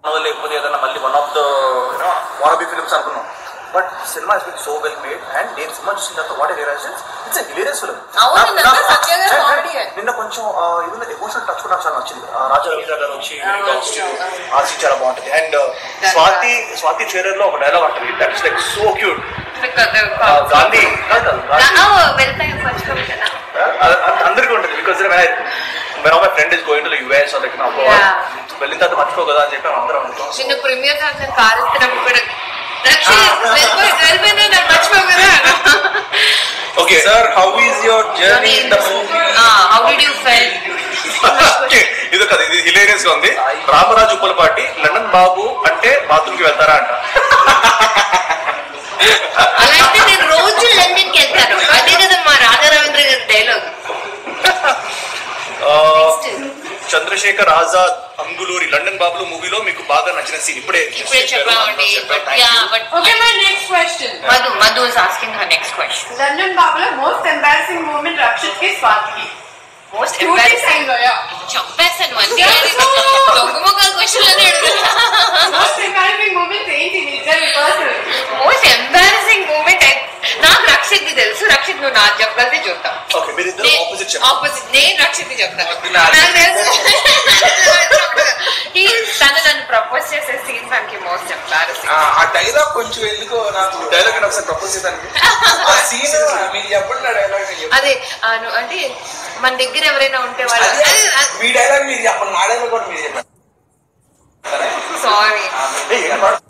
లేకపోతే ఏదైనా మళ్ళీ వన్ ఆఫ్ ద యూనో వారబీ ఫిల్మ్స్ అనుకున్నాం బట్ సినిమా is been so well made and నేను సినిమా చూసిన తర్వాత what hilarious it's hilarious film అవును, నిజంగా సత్య గారు comedy ఏ. నిన్న కొంచెం ఇది ఎమోషనల్ టచ్ కూడా నాకు చాలా నచ్చింది ఆ, రాజా రవీంద్ర గారు వచ్చి అవును, talks to- అవును. ఆ scene చాలా బాగుంటుంది అండ్ స్వాతి స్వాతి ట్రైలర్ లో ఒక డైలాగ్ ఉంటుంది that is like so cute Gandhi కాదు, కాదు, గాంధీ వెళ్తాయి ఫస్ట్ కదా అ- అందరికీ ఉంటుంది because my friend is going to US like నా Yeah. వెళ్ళిన తర్వాత మర్చిపో కదా అని చెప్పి అందరం అనుకుంటాం చిన్న ప్రీమియర్ ఫంక్షన్ కార్ ఎత్తినప్పుడు కూడా రక్షి వెళ్ళిపోయి వెళ్ళిపోయినా నాకు మర్చిపోవు కదా Okay, sir, how is your journey in the movie? How did you feel Okay, ఇది కదా ఇది హిలేరియస్ గా ఉంది రామరాజు ఉప్పలపాటి లండన్ బాబు అంటే బాత్రూమ్ కి వెళ్తారా అంట అలాంటి నేను రోజు లండన్ కి వెళ్తాను అదే కదా మా రాధా రవీంద్ర గారి డైలాగ్ ఆ, చంద్రశేఖర్ ఆజాద్ అంగులూరి లండన్ బాబులు మూవీలో మీకు బాగా నచ్చిన సీన్ ఇప్పుడే ఇప్పుడే చెప్పామండి చెప్పారు. But Thank ya you. But Okay, my next question. Madhu Madhu is asking her next question London Babula, most embarrassing moment Rakshit ke Swati ki. Most Two days ago, yeah. చెప్పేస్తాను మంచిగా దొంగ మొక్కల క్వశ్చన్ అని Most embarrassing moment ఏంటి నిజంగా personal. Most embarrassing moment నాకు రక్షిత్ తెలుసు రక్షిత్ నువ్వు నాకు చెప్పగలితే చూద్దాం ఓకే మీరు ఇద్దరు ఆపోజిట్ చెప్పండి ఆపోజిట్ నేను రక్షిత్ చెప్తాను నాకు నాకు తెలుసు He- తను నన్ను ప్రపోజ్ చేసే సీన్ మనకి మోస్ట్ ఎంబారసింగ్ ఆ డైలాగ్ కొంచెం ఎందుకో నాకు డైలాగ్ అని ఒకసారి ప్రపోజ్ చేద్దానికి ఆ సీన్ మీరు చెప్పండి ఆ డైలాగ్ నేను చెప్తాను. అదే ఆ, ను- అంటే మన దగ్గర ఎవరైనా ఉంటే వాళ్ళు అదే, మీ డైలాగ్ మీరు చెప్పండి నా డైలాగ్ కూడా మీరు చెప్పండి సారీ ఏయ్, ఏం పాడు?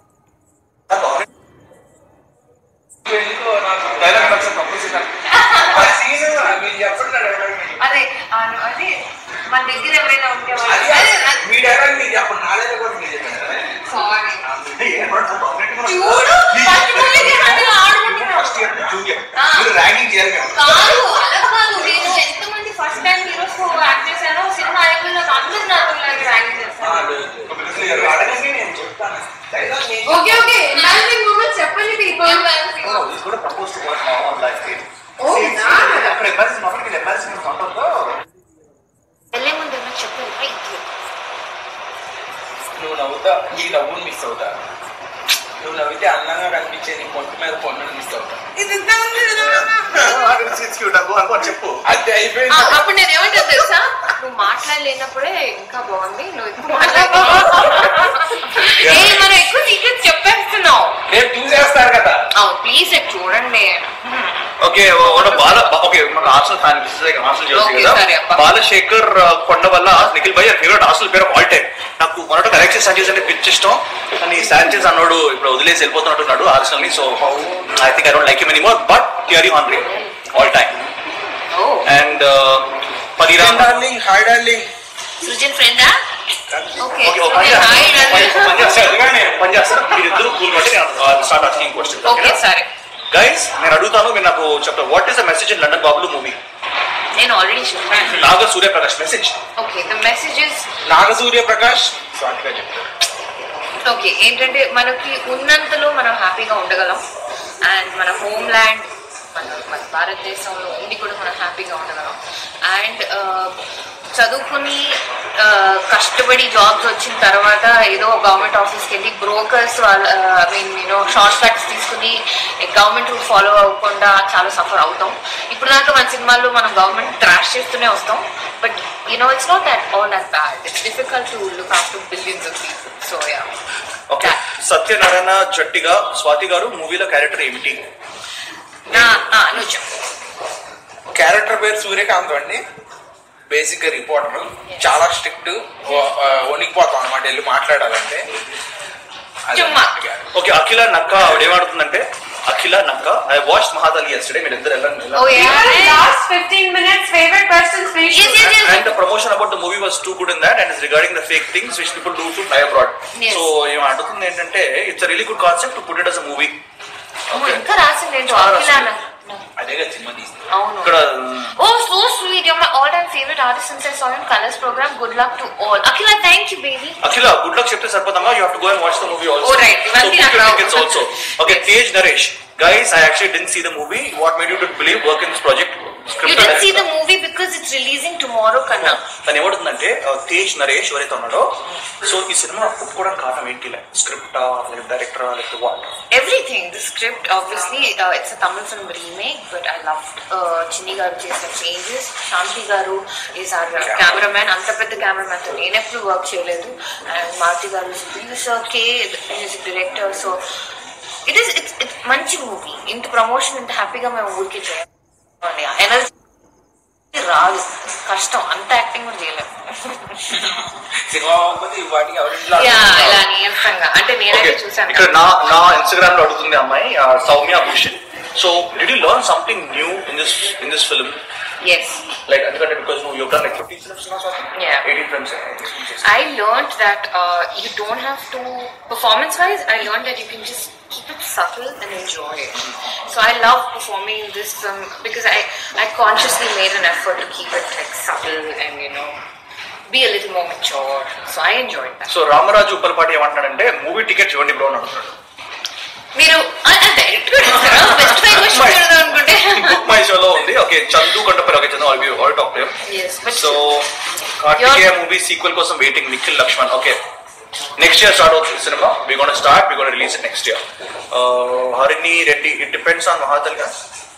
ఎందుకో నాకు డైలాగ్ అని ఒకసారి ప్రపోజ్ చేద్దానికి. ఆ సీన్ మీరు చెప్పండి నా డైలాగ్ నేను చెప్తాను. అదే ఆ, ను- అంటే మన దగ్గర ఎవరైనా ఉంటే వాళ్ళు అదే, మీ డైలాగ్ మీరు చెప్పండి నా డైలాగ్ కూడా మీరు చెప్పండి సారీ ఏయ్, ఏం పాడు? dominant గా చూడు ఉన్నాడు. పట్టుకోలేక అందులో ఆడుకుంటున్నావు. ఫస్ట్ ఇయర్ జూనియర్ ఆ. మీరు ర్యాంకింగ్ చేయాలి కదా. కాదు అలా కాదు నేను ఎంతమంది ఫస్ట్ టైం హీరోస్ యాక్ట్ చేశానో సినిమా అయిపోయిన నాకు అందరూ నాతో ర్యాంక్ ఆ, చేశాను లేదు. మీరు అడగండి నేను చెప్తాను డైలాగ్ నేను Okay, okay. Embarrassing moment చెప్పండి people. No, no, he's going to propose to what now on life kid. Oh, See, nah. see, అక్కడ embarrassing అప్పటికి embarrassing ఉంటుందో వెళ్ళే ముందు ఏమన్నా చెప్పాలి రైట్ నువ్వు నవ్వుతా నీ నవ్వును మిస్ అవుతా నువ్వు నవ్వితే అందంగా కనిపించే నీ పొట్టు మీద పొన్నును మిస్ అవుతా it's cute. అనుకో, అనుకో అని చెప్పు అది అయిపోయింది అప్పుడు నేను ఏమంటా తెలుసా నువ్వు మాట్లాడలేనప్పుడే ఇంకా బాగుంది నువ్వు ఎక్కువ మాట్లాడు మనం ఎక్కువ సీక్రెట్ చెప్పేస్తున్నావు రేపు చూసేస్తారు కదా ప్లీజ్ చూడండి ఓకే ఒక బాల ఓకే మన హాస్టల్ ఫ్యాన్ హాస్టల్ చేసి Okay, కదా సరే అబ్బా. బాలశేఖర్ ఆ, కొండ వల్ల నిఖిల్ భయ్ ఫేవరెట్ హాస్టల్ పేరు ఆల్ టైమ్ నాకు మొదట కరెక్షన్ సాంచేజ్ అంటే పిచ్చి ఇష్టం కానీ సాంచేజ్ అన్నాడు ఇప్పుడు వదిలేసి వెళ్ళిపోతున్నట్టున్నాడు హాస్టల్ ని so I think I don't like him anymore but theory on all time ఓ అండ్ పదిరామ్ డార్లింగ్ హాయ్ డార్లింగ్ సృజన్ ఫ్రెండా ఓకే ఓకే ఒక పని చేస్తాను. పని చేస్తాను. పని చేస్తాను మీరిద్దరు కూల్ బట్టి స్టార్ట్ ఆస్కింగ్ క్వశ్చన్ ఓకే సరే గైస్ నేను అడుగుతాను మీరు నాకు చెప్తాను what is the message in London Babulu movie నేను ఆల్రెడీ చెప్పాను Naga Suryaprakash message okay the messages Nagasurya Prakash స్వాతిగా చెప్తారు ఓకే ఏంటంటే మనకి ఉన్నంతలో మనం హ్యాపీగా ఉండగలం అండ్ మన హోమ్ ల్యాండ్ మన మన భారతదేశంలో ఉండి కూడా మనం హ్యాపీగా ఉండగలం అండ్ చదువుకుని ఆ, కష్టపడి జాబ్స్ వచ్చిన తర్వాత ఏదో గవర్నమెంట్ ఆఫీస్కి వెళ్ళి బ్రోకర్స్ వాళ్ళ I mean you know shortcuts తీసుకుని గవర్నమెంట్ రూల్ ఫాలో అవ్వకుండా చాలా సఫర్ అవుతాం ఇప్పుడు దాకా మన సినిమాల్లో మనం గవర్నమెంట్ ట్రాష్ చేస్తూనే వస్తాం but you know it's not that all at bad it's difficult to look after billions of people so ya okay Satyanarayana జట్టిగా స్వాతి గారు మూవీలో క్యారెక్టర్ ఏమిటి నా ఆ, నువ్వు చెప్పు క్యారెక్టర్ పేరు సూర్యకాంత్ అండి బేసిక్ గా రిపోర్టర్ చాలా స్ట్రిక్ట్ వణికిపోతాం అనమాట వెళ్ళి మాట్లాడాలంటే అదే చుమ్మా. character. ఓకే అఖిల నక్క ఆవిడ ఏమాడుతుందంటే అఖిల నక్క ఐ వాచ్ మహాదలి ఎస్టర్డే మీరు ఇద్దరు Oh, yeah. Even last 15 minutes favorite questions please. Yes, yes, yes. And the promotion about the movie was too good in that and is regarding the fake things which people do to fly abroad Yes. So ఏం అడుగుతుంది ఏంటంటే it's really good concept to put it as a movie అమ్మో, ఇంకా రాసింది ఏంటో చాలా అఖిలానా అదే కదా సినిమా తీస్తే అవును ఇక్కడ oh so sweet your my all time favourite artist since I saw in colours programme good luck to all Akhila thank you baby Akhila good luck చెప్తే సరిపోతామా you have to go and watch the movie also Oh, right. ఇవన్నీ నాకు రావు. Tickets also okay Tej Naresh guys I actually didn't see the movie what made you to believe work in this project You didn't see the movie because it's releasing tomorrow, Kanna. తను ఏమవుతుందంటే తేజ్ నరేష్ ఎవరైతే ఉన్నాడో so ఈ cinema ఒప్పుకోవడానికి కారణం ఏంటి స్క్రిప్టా లేకపోతే డైరెక్టరా లేకపోతే what Everything. The script, obviously, uh, it's a Tamil film remake, but I loved uh, Chinni garu చేసిన changes. Shanti garu is our uh, cameraman. అంత పెద్ద cameraman తో నేను ఎప్పుడు వర్క్ చేయలేదు and Maruthi garu is producer కే music director so it is it's it's మంచి movie ఇంత ప్రమోషన్ ఇంత హ్యాపీగా మేము ఊరికి చేయాలి ఎనర్జీ రాదు కష్టం అంత యాక్టింగ్ కూడా చేయలేము సినిమా అవ్వకపోతే ఈ వాటికి ఎవరింట్లో యా ఇలా నీరసంగా అంటే నేనైతే చూసాను ఇక్కడ నా నా ఇన్స్టాగ్రామ్ లో అడుగుతుంది అమ్మాయి ఆ, Soumya Bhushan so did you learn something new in this in this film yes like ఎందుకంటే బికాస్ నువ్వు you done like fifteen films Yeah. Eighteen films I learned that uh, you don't have to, performance wise, I learned that you can just keep it subtle and enjoy it. So I love performing in this film because I, I consciously made an effort to keep it like subtle and you know, be a little more mature. So I enjoyed that. So Ramaraju Uppalapati ఏమంటాడంటే movie ticket ఇవ్వండి bro అని అడుగుతున్నాడు మీరు direct గా best five question అనుకుంటే book my షోలో ఉంది okay Chandu Kondapalli okay Chandu all all top Yes, but so Karthikeya movie sequel కోసం waiting Nikhil Lakshman okay next year start అవుతుంది సినిమా we gonna start we gonna release next year Harini Reddy it depends on మహాతల్ గా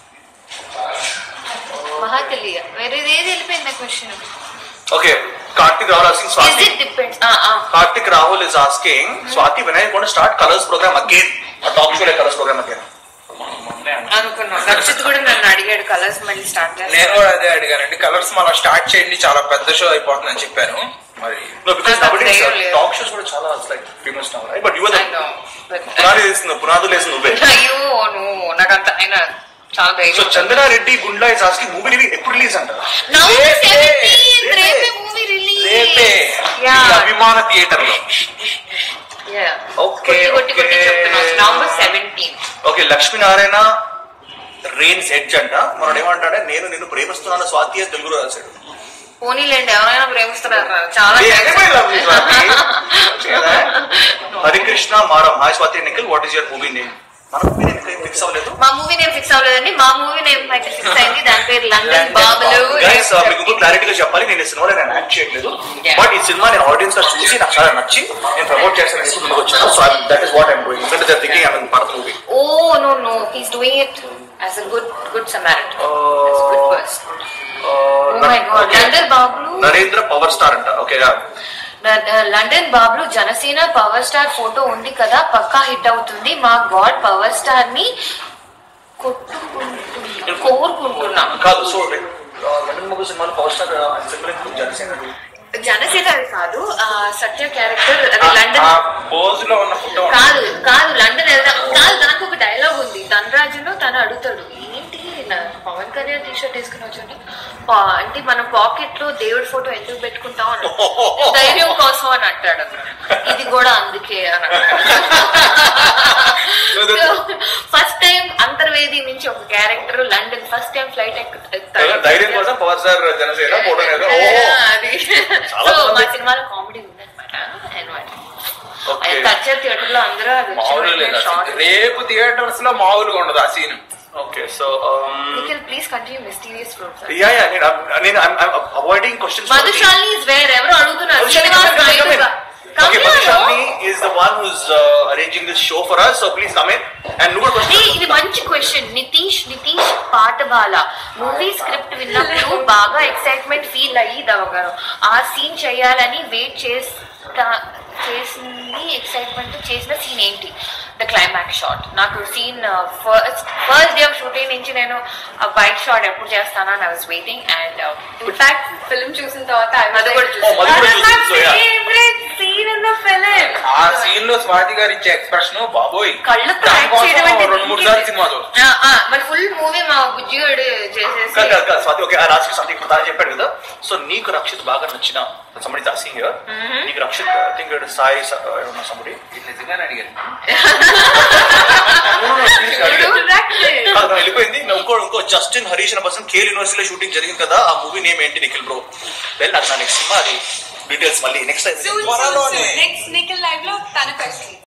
మహాతల్లి వేరేది ఏది వెళ్ళిపోయింది question okay Karthik Rahul asking is Swati it depends Karthik Rahul is asking Swati Vinayak gonna start colours programme again talk show colours programme again అనుకున్నాం రక్షిత్ కూడా నన్ను అడిగాడు కలర్స్ మళ్ళీ స్టార్ట్ చేస్తాను నేను కూడా అదే అడిగానండి కలర్స్ మళ్ళీ స్టార్ట్ చేయండి చాలా పెద్ద షో అయిపోతుందని చెప్పాను మరి No, because నాకు nowadays ధైర్యం లేదు. టాక్ షోస్ కూడా చాలా like famous now, right? But you are I know, the but- పునాది వేసింది పునాదులు వేసింది నువ్వే అయ్యో నువ్వు నాకంత అయినా చాలా సో ధైర్యం Chandrareddy Gunda is asking movie release ఎప్పుడు రిలీజ్ అంట నవంబర్ రేపే, సెవెంటీన్త్ రేపే. రేపే మూవీ రిలీజ్ రేపే యా ఈ అభిమాన థియేటర్ లో యా Okay, కొట్టి కొట్టి కొట్టి okay. చెప్తున్నాను నవంబర్ సెవెంటీన్త్ ఓకే లక్ష్మీనారాయణ రెయిన్స్ ఎడ్జ్ అంట మనం ఏమంటాడే నేను నిన్ను ప్రేమిస్తున్నాను స్వాతి అని తెలుగులో రాశాడు పోనీలేండి ఎవరైనా ప్రేమిస్తున్నారు చాలా Hey, thanks. everybody loves you, Swati. See that? Harikrishna Maram hi Swati Nikhil what is your movie name మన మూవీ నేమ్ ఫిక్స్ అవ్వలేదు మా మూవీ నేమ్ ఫిక్స్ అవ్వలేదండి మా మూవీ నేమ్ అయితే ఫిక్స్ అయింది దాని పేరు లండన్ London బాబులు గైస్ మీకు ఇంకో క్లారిటీగా చెప్పాలి నేను ఈ సినిమాలో నేను యాక్ట్ చేయట్లేదు Yeah. బట్ ఈ సినిమా నేను ఆడియన్స్ గా చూసి నాకు చాలా నచ్చి నేను ప్రమోట్ చేస్తాను ముందుకు వచ్చాను so that is what I'm doing ఎందుకంటే they're thinking I mean part movie oh no no he's doing it as a good good samaritan as good person oh my god London Babulu Narendra power star అంట okay న- London Babulu Janasena power star photo ఉంది కదా పక్కా hit అవుతుంది మా God power star ని కొట్టుకుంటున్నా కోరుకుంటున్నాం కాదు so like London ముగ్గు సినిమాలో power star symbol Janasena Janasena అది కాదు ఆ, సత్య క్యారెక్టర్ అది లండన్ ఆ పోజ్ లో ఉన్న ఫోటో కాదు కాదు లండన్ వెళ్దాం కాదు దానికి ఒక డైలాగ్ ఉంది ధనరాజులో తను అడుగుతాడు ఏంటి నా పవన్ కళ్యాణ్ టీ షర్ట్ వేసుకుని వచ్చాడు పా- అంటే మనం పాకెట్ లో దేవుడి ఫోటో ఎందుకు పెట్టుకుంటాం అని అన్నాడు. ధైర్యం కోసం అని అంటాడు అన్నమాట. ఇది కూడా అందుకే అని ఫస్ట్ టైం అంతర్వేది నుంచి ఒక character London first time flight ఎక్కుతాడు ధైర్యం కోసం పవర్ స్టార్ జనసేన ఫోటో అది చాలా సో మా బాగుంది. సినిమాలో కామెడీ ఉందన్నమాట అనమాట Okay. టచ్చర్ థియేటర్ లో అందరూ అది వచ్చి మామూలు లేదు షార్ట్ అసలు. రేపు థియేటర్స్ లో మామూలుగా ఉండదు ఆ scene okay so Nikhil please continue mysterious fruits ya ya నేను నేను avoiding questions Madhushalini is where ఎవరు అడుగుతున్నారు Madhushali, Srinivas come in, come in, Naidu come in. Okay, Madhushali is the one who's uh, arranging this show for us, so please come in. And నువ్వు కూడా ఇది question ఇది మంచి question Nitish Nitish పాటబాల మూవీ స్క్రిప్ట్ విన్నప్పుడు బాగా ఎక్సైట్మెంట్ ఫీల్ అయ్యి దవగారు ఆ సీన్ చేయాలని వెయిట్ చేస్తా చేసింది ఎక్సైట్మెంట్ చేసిన సీన్ ఏంటి ద క్లైమాక్స్ షాట్ నాకు scene first first day of shooting నుంచి నేను ఆ బైక్ షాట్ ఎప్పుడు చేస్తానని I was waiting and in fact film చూసిన తర్వాత అది కూడా Oh, మధు కూడా చూసింది, so yeah. Scene in the film ఆ సీన్ లో స్వాతి గారు ఇచ్చే ఎక్స్ప్రెషన్ బాబోయ్ కళ్ళకు దానికోసం యాక్ట్ చేయడం అంటే రెండు మూడు సార్లు సినిమా చూస్తాం ఆ, ఆ, మరి ఫుల్ మూవీ మా బుజ్జిగాడు చేసేసి కాదు, కాదు, కాదు, స్వాతి ఓకే ఆ రాజకీయ సంథింగ్ ఇప్పుడు తాను చెప్పాడు కదా సో నీకు రక్షిత్ బాగా నచ్చిన సంబడి ఆసింగ్ నీకు Rakshit I think Sai somebody ఇది నిజంగానే అడిగారు వెళ్ళిపోయింది నా ఇంకో ఇంకో జస్టిన్ హరీష్ అనే పర్సన్ కేల్ యూనివర్సిటీలో షూటింగ్ జరిగింది కదా ఆ మూవీ నేమ్ ఏంటి నిఖిల్ బ్రో వెల్ నాకు నా నెక్స్ట్ సినిమా అది డీటెయిల్స్ మళ్ళీ next Soon, soon, soon. Next Nickel Live లో తన క్వశ్చన్